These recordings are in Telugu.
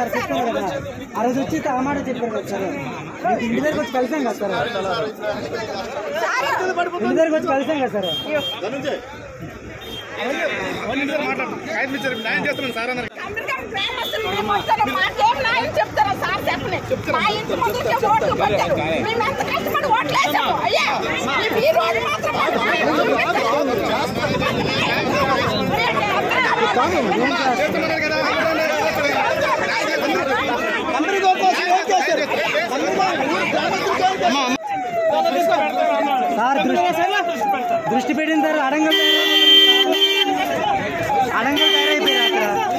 సార్ చెప్పాను కదా ఆ రోజు వచ్చి ఆ మాట చెప్పారు కదా సార్ మీకు ఇంటి దగ్గరకు వచ్చి కలిసాం కదా సార్ ఇంటి దగ్గరకు వచ్చి కలిసాం కదా సార్ అమెరికన్ గ్రామస్తులు మేము వస్తున్నాం. మాకేం న్యాయం చెప్తారా సార్ చెప్పని మా ఇంటి ముందుకే ఓట్లు పెట్టారు మేము ఎంత కష్టపడి ఓట్లు వేసాము అయ్యా ఈ- ఈ రోజు మాత్రం మాకు న్యాయం చూపించారు. సార్ దృష్టి దృష్టి పెట్టిన సార్ అడంగల్ అడంగల్ తయారైపోయారు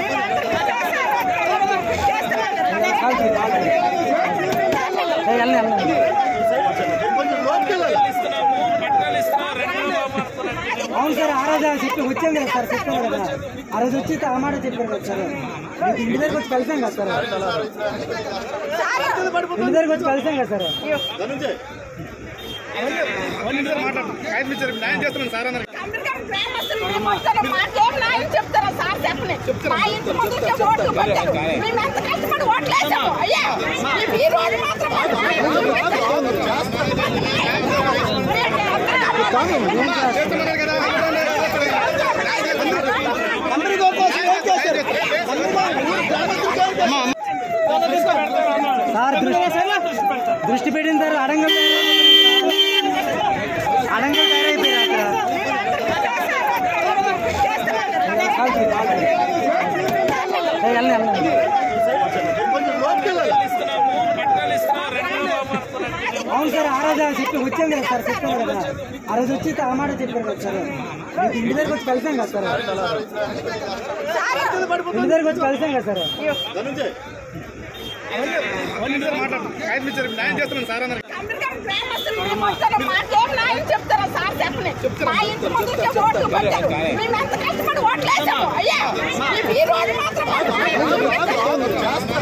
అక్కడ ఏ, వెళ్ళండి, వెళ్ళండి. అవును సార్ ఆ రోజు చెప్పి వచ్చాం కదా సార్ చెప్పాను కదా ఆ రోజు వచ్చి ఆ మాట చెప్పారు కదా సార్ మీకు ఇంటి దగ్గరకు వచ్చి కలిసాం కదా సార్ ఇంటి దగ్గరకు వచ్చి కలిసాం కదా సార్ అమెరికన్ గ్రామస్తులు మేము వస్తున్నాం. మాకేం న్యాయం చెప్తారా సార్ చెప్పని మా ఇంటి ముందుకే ఓట్లు పెట్టారు మేము ఎంత కష్టపడి ఓట్లు వేసాము అయ్యా ఈ- ఈ రోజు మాత్రం మాకు న్యాయం చూపించారు. సార్ దృష్టి దృష్టి పెట్టిన సార్ అడంగల్ అడంగల్ తయారైపోయారు అక్కడ ఏ, వెళ్ళండి, వెళ్ళండి. అవును సార్ ఆ రోజు చెప్పి వచ్చాం కదా సార్ చెప్పాను కదా ఆ రోజు వచ్చి ఆ మాట చెప్పారు కదా సార్ మీకు ఇంటి దగ్గరకు వచ్చి కలిసాం కదా సార్ ఇంటి దగ్గరకు వచ్చి కలిసాం కదా సార్ అమెరికన్ గ్రామస్తులు మేము వస్తున్నాం. మాకేం న్యాయం చెప్తారా సార్ చెప్పని మా ఇంటి ముందుకే ఓట్లు పెట్టారు మేము ఎంత కష్టపడి ఓట్లు వేసాము అయ్యా ఈ- ఈ రోజు మాత్రం మాకు న్యాయం చూపించారు.